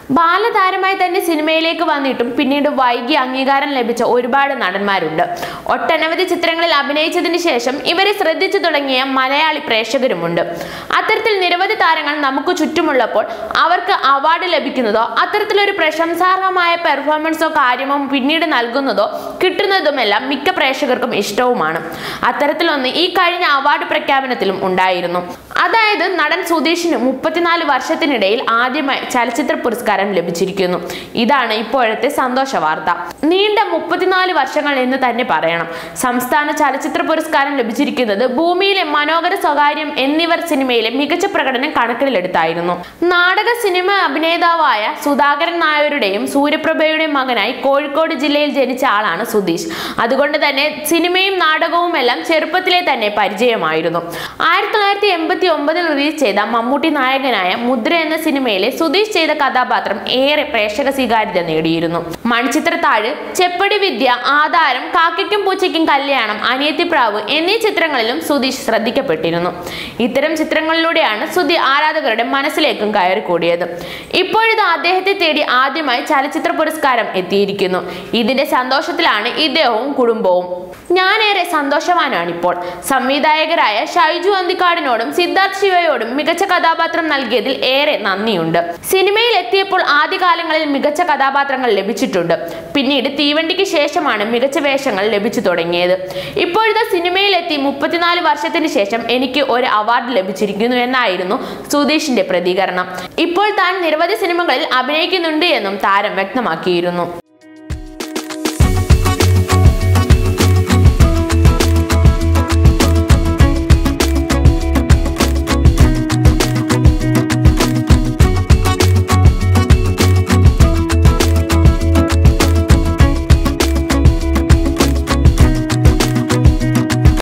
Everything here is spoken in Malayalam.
ബാലതാരമായി തന്നെ സിനിമയിലേക്ക് വന്നിട്ടും പിന്നീട് വൈകി അംഗീകാരം ലഭിച്ച ഒരുപാട് നടന്മാരുണ്ട് ഒട്ടനവധി ചിത്രങ്ങളിൽ അഭിനയിച്ചതിന് ശേഷം ഇവരെ ശ്രദ്ധിച്ചു തുടങ്ങിയ മലയാളി പ്രേക്ഷകരുമുണ്ട് അത്തരത്തിൽ നിരവധി താരങ്ങൾ നമുക്ക് ചുറ്റുമുള്ളപ്പോൾ അവർക്ക് അവാർഡ് ലഭിക്കുന്നതോ അത്തരത്തിലൊരു പ്രശംസാർഹമായ പെർഫോമൻസോ കാര്യമോ പിന്നീട് നൽകുന്നതോ കിട്ടുന്നതുമെല്ലാം മിക്ക പ്രേക്ഷകർക്കും ഇഷ്ടവുമാണ് അത്തരത്തിലൊന്ന് ഈ കഴിഞ്ഞ അവാർഡ് പ്രഖ്യാപനത്തിലും ഉണ്ടായിരുന്നു അതായത് നടൻ സുധീഷിന് മുപ്പത്തിനാല് വർഷത്തിനിടയിൽ ആദ്യമായി ചലച്ചിത്ര പുരസ്കാരം ലഭിച്ചിരിക്കുന്നു ഇതാണ് ഇപ്പോഴത്തെ സന്തോഷ വാർത്ത നീണ്ട മുപ്പത്തിനാല് വർഷങ്ങൾ എന്ന് തന്നെ പറയണം സംസ്ഥാന ചലച്ചിത്ര പുരസ്കാരം ലഭിച്ചിരിക്കുന്നത് ഭൂമിയിലെ മനോഹര സ്വകാര്യം എന്നിവർ സിനിമയിലെ മികച്ച പ്രകടനം കണക്കിലെടുത്തായിരുന്നു നാടക സിനിമ അഭിനേതാവായ സുധാകരൻ നായരുടെയും സൂര്യപ്രഭയുടെയും മകനായി കോഴിക്കോട് ജില്ലയിൽ ജനിച്ച ആളാണ് സുധീഷ് അതുകൊണ്ട് തന്നെ സിനിമയും നാടകവും എല്ലാം ചെറുപ്പത്തിലെ തന്നെ പരിചയമായിരുന്നു ആയിരത്തി തൊള്ളായിരത്തി എൺപത്തി ഒമ്പതിൽ റിലീസ് ചെയ്ത മമ്മൂട്ടി നായകനായ മുദ്ര എന്ന സിനിമയിലെ സുധീഷ് ചെയ്ത കഥാപാത്രം ഏറെ പ്രേക്ഷക സ്വീകാര്യത നേടിയിരുന്നു മൺചിത്രത്താഴ് ചെപ്പടി വിദ്യ ആധാരം കാക്കയ്ക്കും പൂച്ചയ്ക്കും കല്യാണം അനിയത്തിപ്രാവ് എന്നീ ചിത്രങ്ങളിലും സുധീഷ് ശ്രദ്ധിക്കപ്പെട്ടിരുന്നു ഇത്തരം ചിത്രങ്ങളിലൂടെയാണ് സുധി ആരാധകരുടെ മനസ്സിലേക്കും കയറി കൂടിയത് ഇപ്പോഴിത് അദ്ദേഹത്തെ തേടി ആദ്യമായി ചലച്ചിത്ര പുരസ്കാരം എത്തിയിരിക്കുന്നു ഇതിന്റെ സന്തോഷത്തിലാണ് ഇദ്ദേഹവും കുടുംബവും ഞാനേറെ സന്തോഷവാനാണിപ്പോൾ സംവിധായകരായ ഷൈജു അന്തിക്കാടിനോടും സിദ്ധാർത്ഥ് ശിവയോടും മികച്ച കഥാപാത്രം നൽകിയതിൽ ഏറെ നന്ദിയുണ്ട് സിനിമയിൽ എത്തിയപ്പോൾ ആദ്യകാലങ്ങളിൽ മികച്ച കഥാപാത്രങ്ങൾ ലഭിച്ചിട്ടുണ്ട് പിന്നീട് തീവണ്ടിക്ക് ശേഷമാണ് മികച്ച വേഷങ്ങൾ ലഭിച്ചു തുടങ്ങിയത് ഇപ്പോഴത്തെ സിനിമയിലെത്തി മുപ്പത്തിനാല് വർഷത്തിന് ശേഷം എനിക്ക് ഒരു അവാർഡ് ലഭിച്ചിരിക്കുന്നു എന്നായിരുന്നു സുധീഷിന്റെ പ്രതികരണം ഇപ്പോൾ താൻ നിരവധി സിനിമകളിൽ അഭിനയിക്കുന്നുണ്ട് എന്നും താരം വ്യക്തമാക്കിയിരുന്നു